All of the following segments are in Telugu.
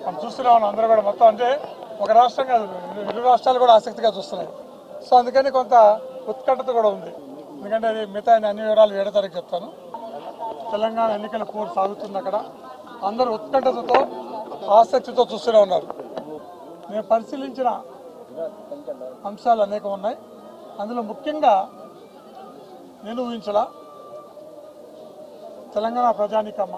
మనం చూస్తూనే ఉన్నాం అందరూ కూడా మొత్తం అంటే ఒక రాష్ట్రం కాదు ఇరు- ఇరు రాష్ట్రాలు కూడా ఆసక్తిగా చూస్తున్నాయి సో అందుకని కొంత ఉత్కంఠత కూడా ఉంది ఎందుకంటే అది మిగతా అన్ని వివరాలు ఏడో తారీఖు చెప్తాను తెలంగాణ ఎన్నికల పోరు సాగుతుంది అక్కడ అందరూ ఉత్కంఠతతో ఆసక్తితో చూస్తూనే ఉన్నారు నేను పరిశీలించిన అంశాలు అనేకం ఉన్నాయి అందులో ముఖ్యంగా నేను ఊహించలా తెలంగాణ ప్రజానికమ్మ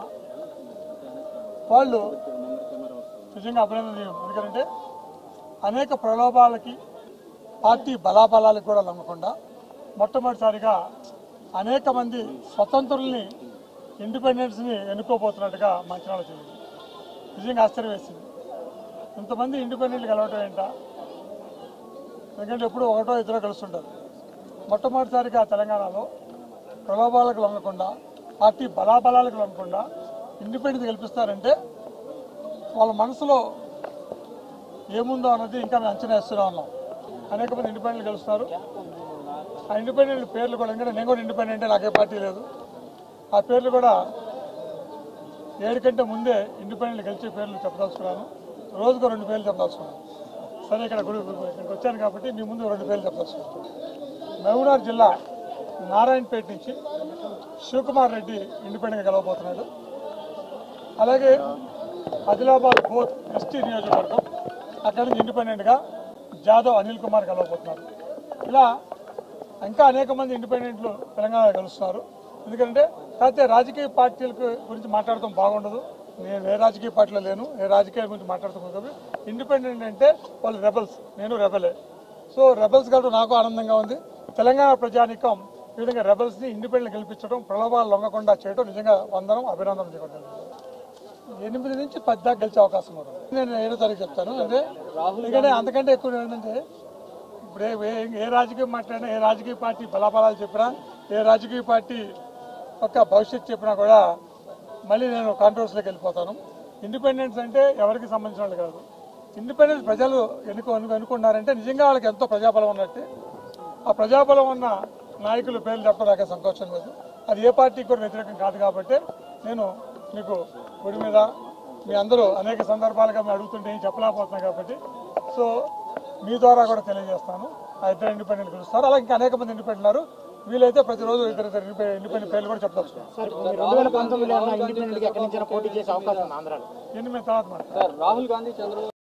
వాళ్ళు నిజంగా అభినందనీయం ఎందుకంటే అనేక ప్రలోభాలకి పార్టీ బలాబలాలకు కూడా లొంగకుండా మొట్టమొదటిసారిగా అనేక మంది స్వతంత్రుల్ని ఇండిపెండెన్స్ని ఎన్నుకోబోతున్నట్టుగా మా అంచనాలు తెలియదు నిజంగా ఆశ్చర్యం వేసింది ఇంతమంది ఇండిపెండెంట్ కలవటం ఏంటా ఎందుకంటే ఎప్పుడు ఒకటో ఇద్దరు కలుస్తుంటారు మొట్టమొదటిసారిగా తెలంగాణలో ప్రలోభాలకు లొంగకుండా పార్టీ బలాబలాలకు లొంగకుండా ఇండిపెండెన్స్ గెలిపిస్తారంటే వాళ్ళ మనసులో ఏముందో అన్నది ఇంకా మేము అంచనా వేస్తూనే ఉన్నాం అనేక మంది ఇండిపెండెంట్ గెలుస్తారు ఆ ఇండిపెండెంట్ పేర్లు కూడా ఎందుకంటే నేను కూడా ఇండిపెండెంటే నాకే పార్టీ లేదు ఆ పేర్లు కూడా ఏడు కంటే ముందే ఇండిపెండెంట్ గెలిచే పేర్లు చెప్పదలుచుకున్నాను రోజుకు రెండు పేర్లు చెప్పదలుచుకున్నాను సరే ఇక్కడ గుడి ఇక్కడికి వచ్చాను కాబట్టి మీ ముందు రెండు పేర్లు చెప్పదలుచుకున్నాను మహబూబ్నగర్ జిల్లా నారాయణపేట నుంచి శివకుమార్ రెడ్డి ఇండిపెండెంట్గా గెలవబోతున్నాడు అలాగే ఆదిలాబాద్ బోత్ ఎస్టీ నియోజకవర్గం అక్కడి నుంచి ఇండిపెండెంట్గా జాదవ్ అనిల్ కుమార్ గెలవబోతున్నారు ఇలా ఇంకా అనేక మంది ఇండిపెండెంట్లు తెలంగాణలో గెలుస్తున్నారు ఎందుకంటే కాకపోతే రాజకీయ పార్టీల గురించి మాట్లాడటం బాగుండదు నేను ఏ రాజకీయ పార్టీలో లేను ఏ రాజకీయాల గురించి మాట్లాడుతున్నాను కాబట్టి ఇండిపెండెంట్ అంటే వాళ్ళు రెబల్స్ నేను రెబలే సో రెబల్స్ కాబట్టి నాకు ఆనందంగా ఉంది తెలంగాణ ప్రజానికం ఈ విధంగా రెబల్స్ని ఇండిపెండెంట్ గెలిపించడం ప్రలోభాలు లొంగకుండా చేయడం నిజంగా వందనం అభినందనం చేయడం ఎనిమిది నుంచి పది దాకా గెలిచే అవకాశం కూడా ఉంది. నేను ఏడో తారీఖు చెప్తాను అంటే ఎందుకంటే అంతకంటే ఎక్కువ ఏంటంటే ఇప్పుడు ఏ- ఏ- ఏ రాజకీయం మాట్లాడినా ఏ రాజకీయ పార్టీ బలాబలాలు చెప్పినా ఏ రాజకీయ పార్టీ యొక్క భవిష్యత్తు చెప్పినా కూడా మళ్ళీ నేను కాంట్రవర్సీలోకి వెళ్ళిపోతాను ఇండిపెండెన్స్ అంటే ఎవరికి సంబంధించిన వాళ్ళు కాదు ఇండిపెండెన్స్ ప్రజలు ఎన్నుకో ఎన్నుకో ఎన్నుకున్నారంటే నిజంగా వాళ్ళకి ఎంతో ప్రజాబలం ఉన్నట్టే ఆ ప్రజాబలం ఉన్న నాయకుల పేర్లు చెప్పడం నాకే సంకోచం లేదు అది ఏ పార్టీకి కూడా వ్యతిరేకం కాదు కాబట్టి నేను మీకు గుడి మీద మీ అందరూ అనేక సందర్భాలుగా మేము అడుగుతుంటే ఏం చెప్పలేకపోతున్నాం కాబట్టి సో మీ ద్వారా కూడా తెలియజేస్తాను ఆ ఇద్దరు ఇండిపెండెంట్ పిలుస్తారు అలా ఇంకా అనేక మంది ఇండిపెండెంట్ ఉన్నారు వీలైతే ప్రతిరోజు ఇద్దరు ఇద్దరు ఇండిపెండెంట్ పేర్లు కూడా చెప్పవచ్చు సార్ రెండు వేల పంతొమ్మిదిలో ఇండిపెండెంట్ గా ఎక్కడి నుంచి పోటీ చేసే అవకాశం ఉంది ఆంధ్రాలో ఎన్ని మేము తర్వాత మాట్లాడతాం. సార్ రాహుల్ గాంధీ చంద్రబాబు